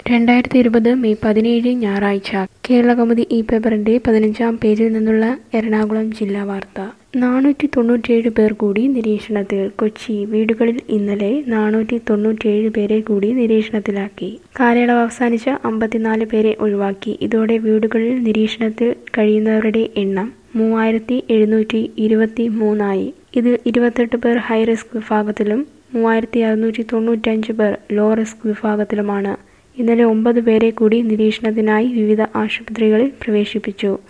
രണ്ടായിരത്തി ഇരുപത് മെയ് പതിനേഴ് ഞായറാഴ്ച കേരളകൗമുദി ഈ പേപ്പറിന്റെ പതിനഞ്ചാം പേജിൽ നിന്നുള്ള എറണാകുളം ജില്ലാ വാർത്ത നാനൂറ്റി തൊണ്ണൂറ്റിയേഴ് പേർ കൂടി നിരീക്ഷണത്തിൽ കൊച്ചി വീടുകളിൽ ഇന്നലെ നാനൂറ്റി തൊണ്ണൂറ്റിയേഴ് പേരെ കൂടി നിരീക്ഷണത്തിലാക്കി കാലയളവ് അവസാനിച്ച അമ്പത്തിനാല് പേരെ ഒഴിവാക്കി ഇതോടെ വീടുകളിൽ നിരീക്ഷണത്തിൽ കഴിയുന്നവരുടെ എണ്ണം മൂവായിരത്തി എഴുന്നൂറ്റി ഇരുപത്തി മൂന്നായി ഇതിൽ ഇരുപത്തെട്ട് പേർ ഹൈറിസ്ക് വിഭാഗത്തിലും മൂവായിരത്തി അറുന്നൂറ്റി തൊണ്ണൂറ്റഞ്ച് പേർ ലോ റിസ്ക് വിഭാഗത്തിലുമാണ് ഇന്നലെ ഒമ്പത് പേരെ കൂടി നിരീക്ഷണത്തിനായി വിവിധ ആശുപത്രികളിൽ പ്രവേശിപ്പിച്ചു